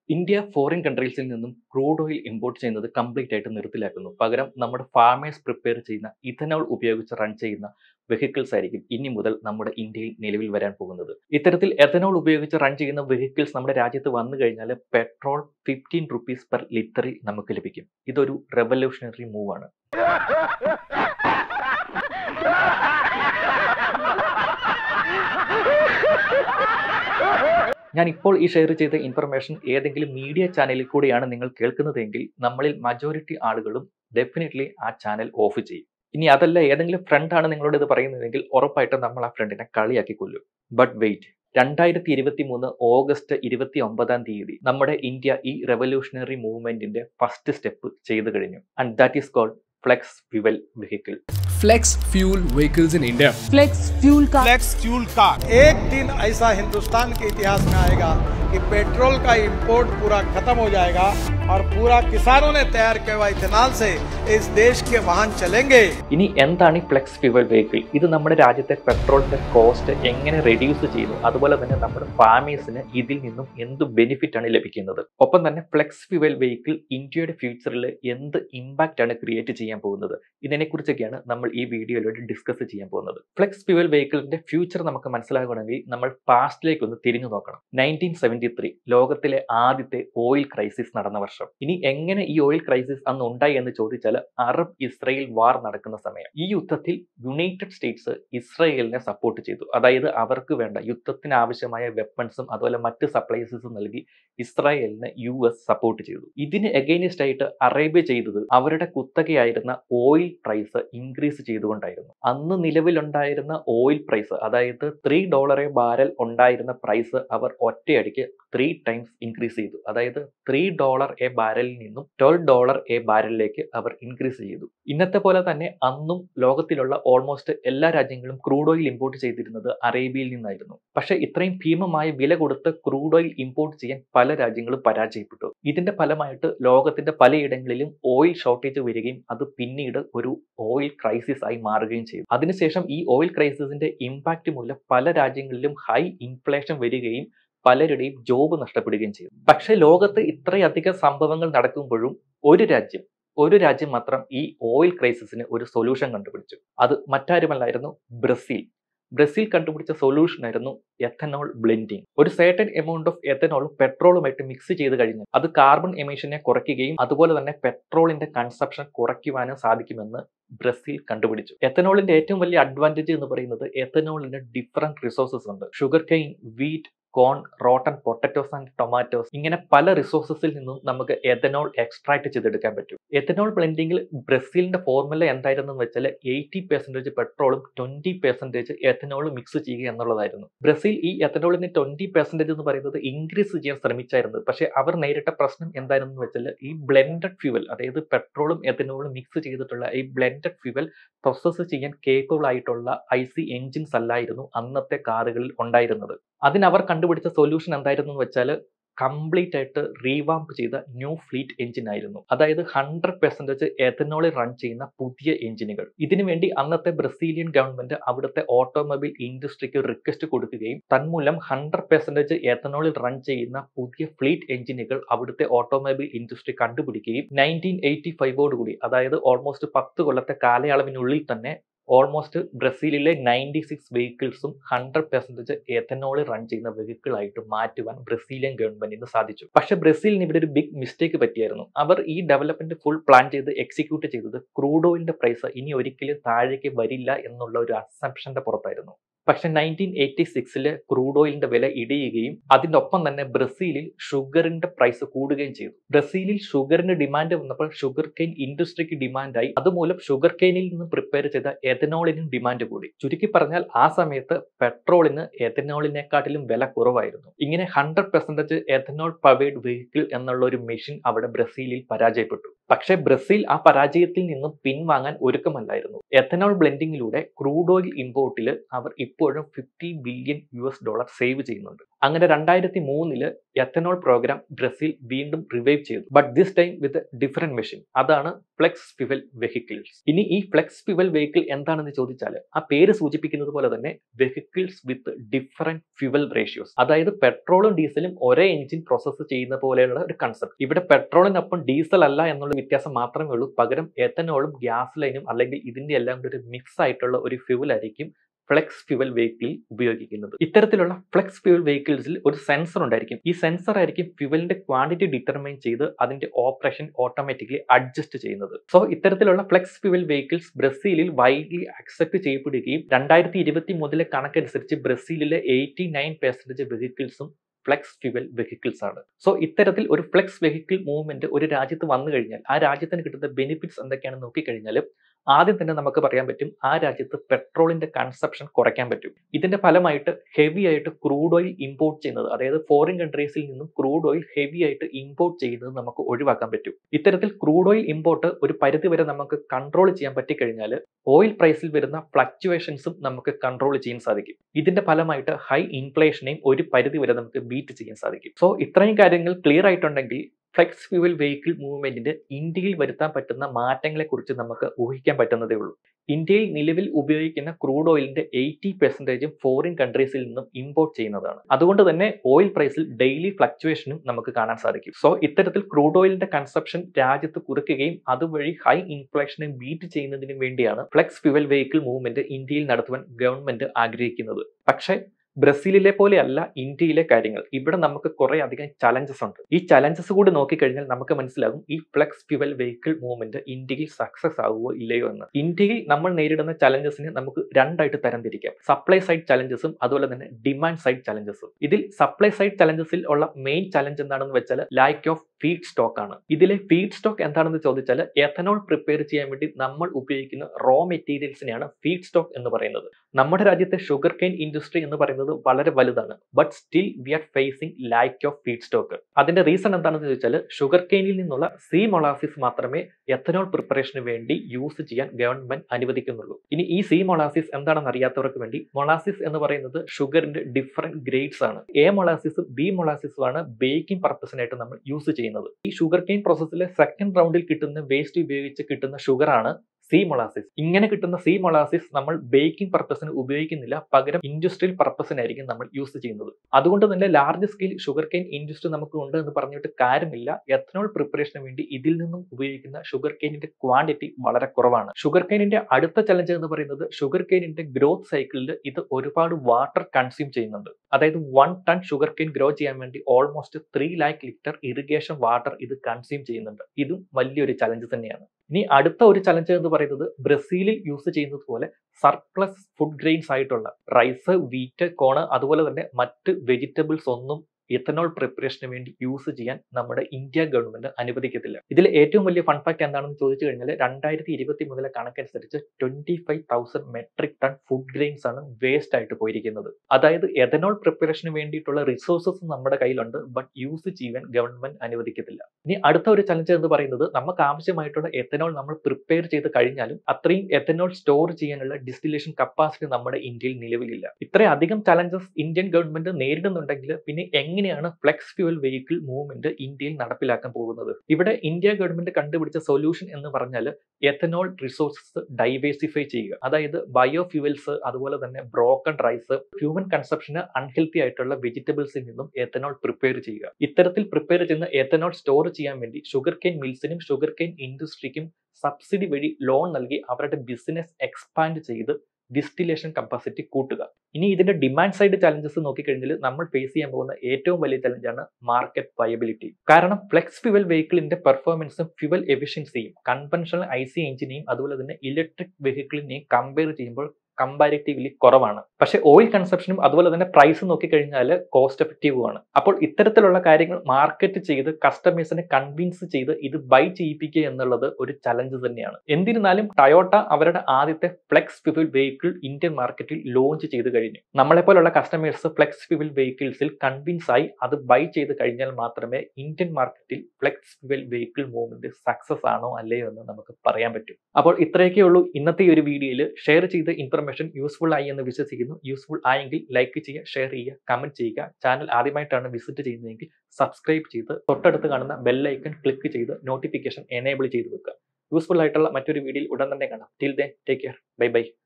India foreign കൺട്രീസിൽ നിന്നും crude oil import ചെയ്യുന്നത് കംപ്ലീറ്റ് ആയിട്ട് നിർത്തലാക്കുന്നു പകരം നമ്മുടെ ഫാമേഴ്സ് പ്രിപ്പയർ ചെയ്യുന്ന ഇഥനോൾ ഉപയോഗിച്ച് റൺ ചെയ്യുന്ന വെഹിക്കിൾസ് ആയിരിക്കും ഇനി മുതൽ നമ്മുടെ ഇന്ത്യയിൽ നിലവിൽ വരാൻ പോകുന്നത് ഇത്തരത്തിൽ എഥനോൾ ഉപയോഗിച്ച് റൺ ചെയ്യുന്ന വെഹിക്കിൾസ് നമ്മുടെ രാജ്യത്ത് വന്നു കഴിഞ്ഞാൽ പെട്രോൾ ഫിഫ്റ്റീൻ റുപ്പീസ് പെർ ലിറ്ററിൽ നമുക്ക് ലഭിക്കും ഇതൊരു റെവല്യൂഷണറി മൂവ് ആണ് ഞാൻ ഇപ്പോൾ ഈ ഷെയർ ചെയ്ത ഇൻഫർമേഷൻ ഏതെങ്കിലും മീഡിയ ചാനലിൽ കൂടിയാണ് നിങ്ങൾ കേൾക്കുന്നതെങ്കിൽ നമ്മളിൽ മജോറിറ്റി ആളുകളും ഡെഫിനറ്റ്ലി ആ ചാനൽ ഓഫ് ചെയ്യും ഇനി അതല്ല ഏതെങ്കിലും ഫ്രണ്ടാണ് നിങ്ങളോട് ഇത് പറയുന്നതെങ്കിൽ ഉറപ്പായിട്ടും നമ്മൾ ആ ഫ്രണ്ടിനെ കളിയാക്കി കൊല്ലും ബട്ട് വെയിറ്റ് രണ്ടായിരത്തി ഇരുപത്തി മൂന്ന് ഓഗസ്റ്റ് ഇരുപത്തി ഒമ്പതാം തീയതി നമ്മുടെ ഇന്ത്യ ഈ റെവല്യൂഷണറി മൂവ്മെന്റിന്റെ ഫസ്റ്റ് സ്റ്റെപ്പ് ചെയ്തു കഴിഞ്ഞു and that is called flex fuel vehicle Flex Fuel Vehicles in India. Flex fuel का फ्लेक्स फ्यूल कार एक दिन ऐसा हिंदुस्तान के इतिहास में आएगा कि पेट्रोल का इंपोर्ट पूरा खत्म हो जाएगा और पूरा किसानों ने तैयार किया हुआ इथेनॉल से इस देश के वाहन चलेंगे ഇനി എന്താണ് ഈ ഫ്ലെക്സ് ഫ്യുവൽ വെഹിക്കിൾ ഇത് നമ്മുടെ രാജ്യത്തെ പെട്രോളിന്റെ കോസ്റ്റ് എങ്ങനെ റെഡ്യൂസ് ചെയ്യുന്നു അതുപോലെ തന്നെ നമ്മുടെ ഫാമേഴ്സിന് ഇതിൽ നിന്നും എന്ത് ബെനിഫിറ്റ് ആണ് ലഭിക്കുന്നത് ഒപ്പം തന്നെ ഫ്ലെക്സ് ഫ്യുവൽ വെഹിക്കിൾ ഇന്ത്യയുടെ ഫ്യൂച്ചറിൽ എന്ത് ഇമ്പാക്റ്റ് ആണ് ക്രിയേറ്റ് ചെയ്യാൻ പോകുന്നത് ഇതിനെക്കുറിച്ചൊക്കെയാണ് നമ്മൾ ഈ വീഡിയോയിലൂടെ ഡിസ്കസ് ചെയ്യാൻ പോകുന്നത് ഫ്ലെക്സ് ഫ്യുവൽ വെഹിക്കിളിന്റെ ഫ്യൂച്ചർ നമുക്ക് മനസ്സിലാകണമെങ്കിൽ നമ്മൾ പാസ്റ്റിലേക്ക് ഒന്ന് തിരിഞ്ഞു നോക്കണം നയൻറ്റീൻ സെവൻറ്റി ത്രീ ലോകത്തിലെ ആദ്യത്തെ ഓയിൽ ക്രൈസിസ് നടന്ന വർഷം ഇനി എങ്ങനെ ഈ ഓയിൽ ക്രൈസിസ് അന്ന് ഉണ്ടായി എന്ന് ചോദിച്ചാൽ അറബ് ഇസ്രയേൽ വാർ നടക്കുന്ന സമയം ഈ യുദ്ധത്തിൽ യുണൈറ്റഡ് സ്റ്റേറ്റ്സ് ഇസ്രയേലിനെ സപ്പോർട്ട് ചെയ്തു അതായത് അവർക്ക് വേണ്ട യുദ്ധത്തിന് ആവശ്യമായ വെപ്പൺസും അതുപോലെ മറ്റ് സപ്ലൈസസും നൽകി ഇസ്രായേലിനെ യു എസ് സപ്പോർട്ട് ചെയ്തു ഇതിന് എഗെയിനിസ്റ്റ് ആയിട്ട് അറേബ്യ ചെയ്തത് അവരുടെ കുത്തകയായിരുന്ന ഓയിൽ പ്രൈസ് ഇൻക്രീസ് ചെയ്തുകൊണ്ടായിരുന്നു അന്ന് നിലവിലുണ്ടായിരുന്ന ഓയിൽ പ്രൈസ് അതായത് ത്രീ ഡോളറെ ബാരൽ ഉണ്ടായിരുന്ന പ്രൈസ് അവർ ഒറ്റയടിക്ക് ത്രീ ടൈംസ് ഇൻക്രീസ് ചെയ്തു അതായത് ത്രീ ഡോളർ എ ബാരലിൽ നിന്നും ട്വൽവ് ഡോളർ എ ബാരലിലേക്ക് അവർ ഇൻക്രീസ് ചെയ്തു ഇന്നത്തെ പോലെ തന്നെ അന്നും ലോകത്തിലുള്ള ഓൾമോസ്റ്റ് എല്ലാ രാജ്യങ്ങളും ക്രൂഡ് ഓയിൽ ഇമ്പോർട്ട് ചെയ്തിരുന്നത് അറേബ്യയിൽ നിന്നായിരുന്നു പക്ഷേ ഇത്രയും ഭീമമായ വില കൊടുത്ത് ക്രൂഡ് ഓയിൽ ഇമ്പോർട്ട് ചെയ്യാൻ പല രാജ്യങ്ങളും പരാജയപ്പെട്ടു ഇതിന്റെ ഫലമായിട്ട് ലോകത്തിന്റെ പലയിടങ്ങളിലും ഓയിൽ ഷോർട്ടേജ് വരികയും അത് പിന്നീട് ഒരു ഓയിൽ ക്രൈസിസ് ആയി മാറുകയും ചെയ്തു അതിനുശേഷം ഈ ഓയിൽ ക്രൈസിസിന്റെ ഇമ്പാക്റ്റ് മൂലം പല രാജ്യങ്ങളിലും ഹൈ ഇൻഫ്ലേഷൻ വരികയും പലരുടെയും ജോബ് നഷ്ടപ്പെടുകയും ചെയ്തു പക്ഷേ ലോകത്ത് ഇത്രയധികം സംഭവങ്ങൾ നടക്കുമ്പോഴും ഒരു രാജ്യം ഒരു രാജ്യം മാത്രം ഈ ഓയിൽ ക്രൈസിസിന് ഒരു സൊല്യൂഷൻ കണ്ടുപിടിച്ചു അത് മറ്റാരുമല്ലായിരുന്നു ബ്രസീൽ ബ്രസീൽ കണ്ടുപിടിച്ച സൊല്യൂഷൻ ആയിരുന്നു എഥനോൾ ബ്ലെൻഡിങ് ഒരു സേർട്ടൻ എമൗണ്ട് ഓഫ് എഥനോളും പെട്രോളുമായിട്ട് മിക്സ് ചെയ്ത് കഴിഞ്ഞു അത് കാർബൺ എമിഷനെ കുറയ്ക്കുകയും അതുപോലെ തന്നെ പെട്രോളിന്റെ കൺസപ്ഷൻ കുറയ്ക്കുവാനും സാധിക്കുമെന്ന് ബ്രസീൽ കണ്ടുപിടിച്ചു എഥനോളിന്റെ ഏറ്റവും വലിയ അഡ്വാൻറ്റേജ് എന്ന് പറയുന്നത് എഥനോളിന് ഡിഫറെന്റ് റിസോഴ്സസ് ഉണ്ട് sugar cane wheat corn rotten potatoes and tomatoes ഇങ്ങനെ പല റിസോഴ്സസിൽ നിന്നും നമുക്ക് എഥനോൾ എക്സ്ട്രാക്ട് ചെയ്തെടുക്കാൻ പറ്റും എഥനോൾ ബ്ലെൻഡിങ്ങിൽ ബ്രസീലിന്റെ ഫോർമുല എന്തായിരുന്നു എന്ന് വെച്ചാൽ എയ്റ്റി പെർസെന്റേജ് പെട്രോളും ട്വന്റി പെർസെന്റേജ് എഥനോളും മിക്സ് ചെയ്യുക എന്നുള്ളതായിരുന്നു ബ്രസീൽ ഈ എഥനോളിന്റെ ട്വന്റി പെർസെന്റേജ് എന്ന് പറയുന്നത് ഇൻക്രീസ് ചെയ്യാൻ ശ്രമിച്ചായിരുന്നു പക്ഷേ അവർ നേരിട്ട പ്രശ്നം എന്തായിരുന്നു വെച്ചാൽ ഈ ബ്ലെൻഡഡ് ഫ്യൂവൽ അതായത് പെട്രോളും എഥനോളും മിക്സ് ചെയ്തിട്ടുള്ള ഈ ബ്ലെൻഡഡ് ഫ്യൂവൽ പ്രോസസ്സ് ചെയ്യാൻ കേപ്പബിൾ ആയിട്ടുള്ള ഐ സി എൻജിൻസ് അല്ലായിരുന്നു അന്നത്തെ കാറുകളിൽ ഉണ്ടായിരുന്നത് അതിനവർ കണ്ടുപിടിച്ച സൊല്യൂഷൻ എന്തായിരുന്നു എന്ന് വെച്ചാൽ കംപ്ലീറ്റ് ആയിട്ട് റീവാമ്പ് ചെയ്ത ന്യൂ ഫ്ലീറ്റ് എഞ്ചിൻ ആയിരുന്നു അതായത് ഹൺഡ്രഡ് പെർസെൻറ്റേജ് എഥനോളിൽ റൺ ചെയ്യുന്ന പുതിയ എഞ്ചിനുകൾ ഇതിനുവേണ്ടി അന്നത്തെ ബ്രസീലിയൻ ഗവൺമെന്റ് അവിടുത്തെ ഓട്ടോമൊബൈൽ ഇൻഡസ്ട്രിക്ക് റിക്വസ്റ്റ് കൊടുക്കുകയും തന്മൂലം ഹൺഡ്രഡ് പെർസെൻറ്റേജ് എഥനോളിൽ റൺ ചെയ്യുന്ന പുതിയ ഫ്ലീറ്റ് എഞ്ചിനുകൾ അവിടുത്തെ ഓട്ടോമൊബൈൽ ഇൻഡസ്ട്രി കണ്ടുപിടിക്കുകയും നയൻറ്റീൻ എയ്റ്റി ഫൈവോടുകൂടി അതായത് ഓൾമോസ്റ്റ് പത്ത് കൊല്ലത്തെ കാലയളവിനുള്ളിൽ തന്നെ ഓൾമോസ്റ്റ് ബ്രസീലിലെ നയൻറ്റി സിക്സ് വെഹിക്കിൾസും ഹൺഡ്രഡ് പെർസെൻറ്റേജ് എഥനോളിൽ റൺ ചെയ്യുന്ന വെഹിക്കിൾ ആയിട്ട് മാറ്റുവാൻ ബ്രസീലിയൻ ഗവൺമെന്റിന് സാധിച്ചു പക്ഷെ ബ്രസീലിന് ഇവിടെ ഒരു ബിഗ് മിസ്റ്റേക്ക് പറ്റിയായിരുന്നു അവർ ഈ ഡെവലപ്മെന്റ് ഫുൾ പ്ലാൻ ചെയ്ത് എക്സിക്യൂട്ട് ചെയ്തത് ക്രൂഡ് ഓയിലിന്റെ പ്രൈസ് ഇനി ഒരിക്കലും താഴേക്ക് വരില്ല എന്നുള്ള ഒരു അസംഷന്റെ പുറത്തായിരുന്നു പക്ഷെ നയൻറ്റീൻ എയ്റ്റി സിക്സില് ക്രൂഡ് ഓയിലിന്റെ വില ഇടിയുകയും അതിന്റെ ഒപ്പം തന്നെ ബ്രസീലിൽ ഷുഗറിന്റെ പ്രൈസ് കൂടുകയും ചെയ്തു ബ്രസീലിൽ ഷുഗറിന് ഡിമാൻഡ് വന്നപ്പോൾ ഷുഗർ കെയിൻ ഇൻഡസ്ട്രിക്ക് ഡിമാൻഡായി അതുമൂലം ഷുഗർ കെയിനിൽ നിന്ന് പ്രിപ്പയർ ചെയ്ത എഥനോളിനും ഡിമാൻഡ് കൂടി ചുരുക്കി പറഞ്ഞാൽ ആ സമയത്ത് പെട്രോളിന് എഥനോളിനെക്കാട്ടിലും വില കുറവായിരുന്നു ഇങ്ങനെ hundred percentage ethanol powered vehicle എന്നുള്ള ഒരു മെഷീൻ അവിടെ ബ്രസീലിൽ പരാജയപ്പെട്ടു പക്ഷേ ബ്രസീൽ ആ പരാജയത്തിൽ നിന്നും പിൻവാങ്ങാൻ ഒരുക്കമല്ലായിരുന്നു എഥനോൾ ബ്ലെൻഡിങ്ങിലൂടെ ക്രൂഡ് ഓയിൽ ഇമ്പോർട്ടിൽ അവർ ഇപ്പോഴും fifty billion U S dollar save ചെയ്യുന്നുണ്ട് അങ്ങനെ രണ്ടായിരത്തി മൂന്നില് എത്തനോൾ പ്രോഗ്രാം ബ്രസീൽ വീണ്ടും റിവൈവ് ചെയ്തു but this time with different machine അതാണ് ഫ്ലെക്സ് ഫ്യുവൽ വെഹിക്കിൾസ് ഇനി ഈ ഫ്ലെക്സ് ഫ്യുവൽ വെഹിക്കിൾ എന്താണെന്ന് ചോദിച്ചാൽ ആ പേര് സൂചിപ്പിക്കുന്നത് പോലെ തന്നെ vehicles with different fuel ratios അതായത് പെട്രോളും ഡീസലും ഒരേ എഞ്ചിൻ പ്രോസസ്സ് ചെയ്യുന്ന പോലെയുള്ള ഒരു കൺസെപ്റ്റ് ഇവിടെ പെട്രോളിനൊപ്പം ഡീസൽ അല്ല എന്നുള്ള വ്യത്യാസം മാത്രമേ ഉള്ളൂ പകരം എത്തനോളും ഗ്യാസ് ലൈനും അല്ലെങ്കിൽ ഇതിന്റെ എല്ലാം കൂടി ഒരു മിക്സ് ആയിട്ടുള്ള ഒരു ഫ്യുവൽ ആയിരിക്കും ഫ്ലെക്സ് ഫ്യുവൽ വെഹിക്കിളിൽ ഉപയോഗിക്കുന്നത് ഇത്തരത്തിലുള്ള ഫ്ലെക്സ് ഫ്യുവൽ വെഹിക്കിൾസിൽ ഒരു സെൻസർ ഉണ്ടായിരിക്കും ഈ സെൻസർ ആയിരിക്കും ഫ്യുവലിന്റെ ക്വാണ്ടിറ്റി ഡിറ്റർമൈൻ ചെയ്ത് അതിന്റെ ഓപ്പറേഷൻ ഓട്ടോമാറ്റിക്കലി അഡ്ജസ്റ്റ് ചെയ്യുന്നത് സോ ഇത്തരത്തിലുള്ള ഫ്ലെക്സ് ഫ്യുവൽ വെഹിക്കിൾസ് ബ്രസീലിൽ വൈഡ്ലി അക്സെപ്റ്റ് ചെയ്യപ്പെടുകയും രണ്ടായിരത്തി ഇരുപത്തി മൂന്നിലെ കണക്കനുസരിച്ച് ബ്രസീലിലെ എയ്റ്റി നയൻ പെർസെന്റേജ് വെഹിക്കിൾസും ഫ്ലെക്സ് ഫ്യുവൽ വെഹിക്കിൾസ് ആണ് സോ ഇത്തരത്തിൽ ഒരു ഫ്ലെക്സ് വെഹിക്കിൾ മൂവ്മെന്റ് ഒരു രാജ്യത്ത് വന്നു കഴിഞ്ഞാൽ ആ രാജ്യത്തിന് കിട്ടുന്ന ബെനിഫിറ്റ്സ് എന്തൊക്കെയാണെന്ന് നോക്കിക്കഴിഞ്ഞാൽ ആദ്യം തന്നെ നമുക്ക് പറയാൻ പറ്റും ആ രാജ്യത്ത് പെട്രോളിന്റെ കൺസപ്ഷൻ കുറയ്ക്കാൻ പറ്റും ഇതിന്റെ ഫലമായിട്ട് ഹെവി ആയിട്ട് ക്രൂഡ് ഓയിൽ ഇമ്പോർട്ട് ചെയ്യുന്നത് അതായത് ഫോറിൻ കൺട്രീസിൽ നിന്നും ക്രൂഡ് ഓയിൽ ഹെവി ആയിട്ട് ഇമ്പോർട്ട് ചെയ്യുന്നത് നമുക്ക് ഒഴിവാക്കാൻ പറ്റും ഇത്തരത്തിൽ ക്രൂഡ് ഓയിൽ ഇമ്പോർട്ട് ഒരു പരിധി വരെ നമുക്ക് കൺട്രോൾ ചെയ്യാൻ പറ്റിക്കഴിഞ്ഞാൽ ഓയിൽ പ്രൈസിൽ വരുന്ന ഫ്ലക്ച്വേഷൻസും നമുക്ക് കൺട്രോൾ ചെയ്യാൻ സാധിക്കും ഇതിന്റെ ഫലമായിട്ട് ഹൈ ഇൻഫ്ലേഷനെയും ഒരു പരിധി വരെ നമുക്ക് ബീറ്റ് ചെയ്യാൻ സാധിക്കും സോ ഇത്രയും കാര്യങ്ങൾ ക്ലിയർ ആയിട്ടുണ്ടെങ്കിൽ ഫ്ലെക്സ് ഫ്യൂവൽ വെഹിക്കിൾ മൂവ്മെന്റിന്റെ ഇന്ത്യയിൽ വരുത്താൻ പറ്റുന്ന മാറ്റങ്ങളെ കുറിച്ച് നമുക്ക് ഊഹിക്കാൻ പറ്റുന്നതേ ഉള്ളൂ ഇന്ത്യയിൽ നിലവിൽ ഉപയോഗിക്കുന്ന ക്രൂഡ് ഓയിലിന്റെ എയ്റ്റി പെർസെന്റേജും ഫോറിൻ കൺട്രീസിൽ നിന്നും ഇമ്പോർട്ട് ചെയ്യുന്നതാണ് അതുകൊണ്ട് തന്നെ ഓയിൽ പ്രൈസിൽ ഡെയിലി ഫ്ലക്ച്വേഷനും നമുക്ക് കാണാൻ സാധിക്കും സോ ഇത്തരത്തിൽ ക്രൂഡ് ഓയിലിന്റെ കൺസപ്ഷൻ രാജ്യത്ത് കുറയ്ക്കുകയും അതുവഴി ഹൈ ഇൻഫ്ലേഷനെ ബീറ്റ് ചെയ്യുന്നതിന് വേണ്ടിയാണ് ഫ്ലെക്സ് ഫ്യൂവൽ വെഹിക്കിൾ മൂവ്മെന്റ് ഇന്ത്യയിൽ നടത്തുവാൻ ഗവൺമെന്റ് ആഗ്രഹിക്കുന്നത് പക്ഷേ ബ്രസീലിലെ പോലെയല്ല ഇന്ത്യയിലെ കാര്യങ്ങൾ ഇവിടെ നമുക്ക് കുറെ അധികം ചലഞ്ചസ് ഉണ്ട് ഈ ചലഞ്ചസ് കൂടി നോക്കിക്കഴിഞ്ഞാൽ നമുക്ക് മനസ്സിലാകും ഈ ഫ്ലെക്സ് ഫ്യുവൽ വെഹിക്കിൾ മൂവ്മെന്റ് ഇന്ത്യയിൽ സക്സസ് ആകുമോ ഇല്ലയോ എന്ന് ഇന്ത്യയിൽ നമ്മൾ നേരിടുന്ന ചലഞ്ചസിനെ നമുക്ക് രണ്ടായിട്ട് തരംതിരിക്കാം സപ്ലൈ സൈഡ് ചലഞ്ചസും അതുപോലെ തന്നെ ഡിമാൻഡ് സൈഡ് ചലഞ്ചസും ഇതിൽ സപ്ലൈ സൈഡ് ചലഞ്ചസിൽ ഉള്ള മെയിൻ ചലഞ്ച് എന്താണെന്ന് വെച്ചാൽ ലാക്ക് ഓഫ് ഫീഡ് സ്റ്റോക്ക് ആണ് ഇതിലെ ഫീഡ് സ്റ്റോക്ക് എന്താണെന്ന് ചോദിച്ചാൽ എഥനോൾ പ്രിപ്പയർ ചെയ്യാൻ വേണ്ടി നമ്മൾ ഉപയോഗിക്കുന്ന റോ മെറ്റീരിയൽസിനെയാണ് ഫീഡ് സ്റ്റോക്ക് എന്ന് പറയുന്നത് നമ്മുടെ രാജ്യത്തെ ഷുഗർ കെയിൻ ഇൻഡസ്ട്രി എന്ന് പറയുന്നത് വളരെ വലുതാണ് but still we are facing lack of feed stock അതിന്റെ റീസൺ എന്താണെന്ന് ചോദിച്ചാൽ ഷുഗർ കെയിനിൽ നിന്നുള്ള സി മൊളാസിസ് മാത്രമേ എഥനോൾ പ്രിപ്പറേഷന് വേണ്ടി യൂസ് ചെയ്യാൻ ഗവൺമെന്റ് അനുവദിക്കുന്നുള്ളൂ ഇനി ഈ സി മൊളാസിസ് എന്താണെന്ന് അറിയാത്തവർക്ക് വേണ്ടി മൊളാസിസ് എന്ന് പറയുന്നത് ഷുഗറിന്റെ ഡിഫറെന്റ് ഗ്രേഡ്സ് ആണ് എ മൊളാസിസും ബി മൊളാസിസും ആണ് ബേക്കിംഗ് പർപ്പസിനായിട്ട് നമ്മൾ യൂസ് ചെയ്യുന്നത് ഈ ഷുഗർ കെയിൻ പ്രോസസ്സിലെ സെക്കൻഡ് റൗണ്ടിൽ കിട്ടുന്ന വേസ്റ്റ് ഉപയോഗിച്ച് കിട്ടുന്ന ഷുഗർ ആണ് സി മൊളാസിസ് ഇങ്ങനെ കിട്ടുന്ന സി മൊളാസിസ് നമ്മൾ ബേക്കിംഗ് പർപ്പസിന് ഉപയോഗിക്കുന്നില്ല പകരം ഇൻഡസ്ട്രിയൽ പർപ്പസിനായിരിക്കും നമ്മൾ യൂസ് ചെയ്യുന്നത് അതുകൊണ്ട് തന്നെ large scale sugar cane industry നമുക്ക് ഉണ്ട് എന്ന് പറഞ്ഞിട്ട് കാര്യമില്ല എഥനോൾ പ്രിപ്പറേഷന് വേണ്ടി ഇതിൽ നിന്നും ഉപയോഗിക്കുന്ന ഷുഗർ കെയിനിന്റെ ക്വാണ്ടിറ്റി വളരെ കുറവാണ് ഷുഗർ കെയിനിന്റെ അടുത്ത ചലഞ്ച് എന്ന് പറയുന്നത് ഷുഗർ കെയിനിന്റെ ഗ്രോത്ത് സൈക്കിളിൽ ഇത് ഒരുപാട് വാട്ടർ കൺസ്യൂം ചെയ്യുന്നുണ്ട് അതായത് one ton sugar cane grow ചെയ്യാൻ വേണ്ടി almost three lakh litre irrigation water ഇത് കൺസ്യൂം ചെയ്യുന്നുണ്ട് ഇതും വലിയൊരു ചലഞ്ച് തന്നെയാണ് ഇനി അടുത്ത ഒരു ചലഞ്ച് എന്ന് പറയുന്നത് ബ്രസീലിൽ യൂസ് ചെയ്യുന്നത് പോലെ സർപ്ലസ് ഫുഡ് ഗ്രെയിൻസ് ആയിട്ടുള്ള റൈസ് വീറ്റ് കോണ് അതുപോലെ തന്നെ മറ്റ് വെജിറ്റബിൾസ് ഒന്നും ഇഥനോൾ പ്രിപ്പറേഷന് വേണ്ടി യൂസ് ചെയ്യാൻ നമ്മുടെ ഇന്ത്യ ഗവൺമെന്റ് അനുവദിക്കത്തില്ല ഇതിൽ ഏറ്റവും വലിയ ഫൺ ഫാക്ട് എന്താണെന്ന് ചോദിച്ചു കഴിഞ്ഞാൽ രണ്ടായിരത്തി ഇരുപത്തി മുതലെ കണക്കനുസരിച്ച് twenty five thousand metric ton food grains ആണ് വേസ്റ്റ് ആയിട്ട് പോയിരിക്കുന്നത് അതായത് എഥനോൾ പ്രിപ്പറേഷന് വേണ്ടിയിട്ടുള്ള റിസോഴ്സസ് നമ്മുടെ കയ്യിലുണ്ട് ബട്ട് യൂസ് ചെയ്യാൻ ഗവൺമെന്റ് അനുവദിക്കത്തില്ല ഇനി അടുത്ത ഒരു ചലഞ്ച് എന്ന് പറയുന്നത് നമുക്ക് ആവശ്യമായിട്ടുള്ള എഥനോൾ നമ്മൾ പ്രിപ്പയർ ചെയ്ത് കഴിഞ്ഞാലും അത്രയും എഥനോൾ സ്റ്റോർ ചെയ്യാനുള്ള ഡിസ്റ്റിലേഷൻ കപ്പാസിറ്റി നമ്മുടെ ഇന്ത്യയിൽ നിലവിലില്ല ഇത്രയധികം ചലഞ്ചസ് ഇന്ത്യൻ ഗവൺമെന്റ് നേരിടുന്നുണ്ടെങ്കിൽ പിന്നെ എങ്ങനെയാണ് ഫ്ലെക്സ് ഫ്യൂവൽ വെഹിക്കിൾ മൂവ്മെന്റ് ഇന്ത്യയിൽ നടപ്പിലാക്കാൻ പോകുന്നത് ഇവിടെ ഇന്ത്യ ഗവൺമെന്റ് കണ്ടുപിടിച്ച സൊല്യൂഷൻ എന്ന് പറഞ്ഞാൽ എഥനോൾ റിസോഴ്സസ് ഡൈവേഴ്സിഫൈ ചെയ്യുക അതായത് ബയോ ഫ്യൂവൽസ് അതുപോലെ തന്നെ ബ്രോക്കൺ റൈസ് ഹ്യൂമൻ കൺസപ്ഷന് അൺഹെൽത്തി ആയിട്ടുള്ള വെജിറ്റബിൾസിൽ നിന്നും എഥനോൾ പ്രിപ്പയർ ചെയ്യുക ഇത്തരത്തിൽ പ്രിപ്പയർ ചെയ്യുന്ന എഥനോൾ സ്റ്റോർ ചെയ്യാൻ വേണ്ടി ഷുഗർ കെയിൻ മിൽസിനും ഷുഗർ കെയിൻ ഇൻഡസ്ട്രിക്കും സബ്സിഡി വഴി ലോൺ നൽകി അവരുടെ ബിസിനസ് എക്സ്പാൻഡ് ചെയ്ത് ഡിസ്റ്റിലേഷൻ കപ്പാസിറ്റി കൂട്ടുക ഇനി ഇതിന്റെ ഡിമാൻഡ് സൈഡ് ചലഞ്ചസ് നോക്കിക്കഴിഞ്ഞാൽ നമ്മൾ ഫേസ് ചെയ്യാൻ പോകുന്ന ഏറ്റവും വലിയ ചലഞ്ചാണ് മാർക്കറ്റ് വയബിലിറ്റി കാരണം ഫ്ലെക്സ് ഫ്യുവൽ വെഹിക്കിളിന്റെ പെർഫോമൻസും ഫ്യുവൽ എഫിഷ്യൻസിയും കൺവെൻഷണൽ ഐ സി എഞ്ചിനെയും അതുപോലെ തന്നെ ഇലക്ട്രിക് വെഹിക്കിളിനെയും കമ്പയർ ചെയ്യുമ്പോൾ കമ്പാരിറ്റീവ്ലി കുറവാണ് പക്ഷേ ഓയിൽ കൺസപ്ഷനും അതുപോലെ തന്നെ പ്രൈസ് നോക്കിക്കഴിഞ്ഞാൽ കോസ്റ്റ് എഫക്റ്റീവുമാണ് അപ്പോൾ ഇത്തരത്തിലുള്ള കാര്യങ്ങൾ മാർക്കറ്റ് ചെയ്ത് കസ്റ്റമേഴ്സിനെ കൺവിൻസ് ചെയ്ത് ഇത് ബൈ ചെയ്യിപ്പിക്കുക എന്നുള്ളത് ഒരു ചലഞ്ച് തന്നെയാണ് എന്നിരുന്നാലും ടയോട്ട അവരുടെ ആദ്യത്തെ ഫ്ലെക്സ് ഫ്യുവൽ വെഹിക്കിൾ ഇന്ത്യൻ മാർക്കറ്റിൽ ലോഞ്ച് ചെയ്ത് കഴിഞ്ഞു നമ്മളെപ്പോലുള്ള കസ്റ്റമേഴ്സ് ഫ്ലെക്സ് ഫ്യുവൽ വെഹിക്കിൾസിൽ കൺവിൻസ് ആയി അത് ബൈ ചെയ്ത് കഴിഞ്ഞാൽ മാത്രമേ ഇന്ത്യൻ മാർക്കറ്റിൽ flex fuel vehicle movement success ആണോ അല്ലയോ എന്ന് നമുക്ക് പറയാൻ പറ്റും അപ്പോൾ ഇത്രയൊക്കെ ഉള്ളൂ ഇന്നത്തെ ഈ ഒരു വീഡിയോയിൽ ഷെയർ ചെയ്ത ഇൻഫർമേഷൻ ഇൻഫർമേഷൻ യൂസ്ഫുൾ ആയി എന്ന് വിശ്വസിക്കുന്നു യൂസ്ഫുൾ ആയെങ്കിൽ ലൈക്ക് ചെയ്യുക ഷെയർ ചെയ്യുക കമന്റ് ചെയ്യുക ചാനൽ ആദ്യമായിട്ടാണ് വിസിറ്റ് ചെയ്യുന്നതെങ്കിൽ സബ്സ്ക്രൈബ് ചെയ്ത് തൊട്ടടുത്ത് കാണുന്ന ബെല്ലൈക്കൺ ക്ലിക്ക് ചെയ്ത് നോട്ടിഫിക്കേഷൻ എനേബിൾ ചെയ്ത് വെക്കുക യൂസ്ഫുൾ ആയിട്ടുള്ള മറ്റൊരു വീഡിയോയിൽ ഉടൻ തന്നെ കാണാം till then take care bye by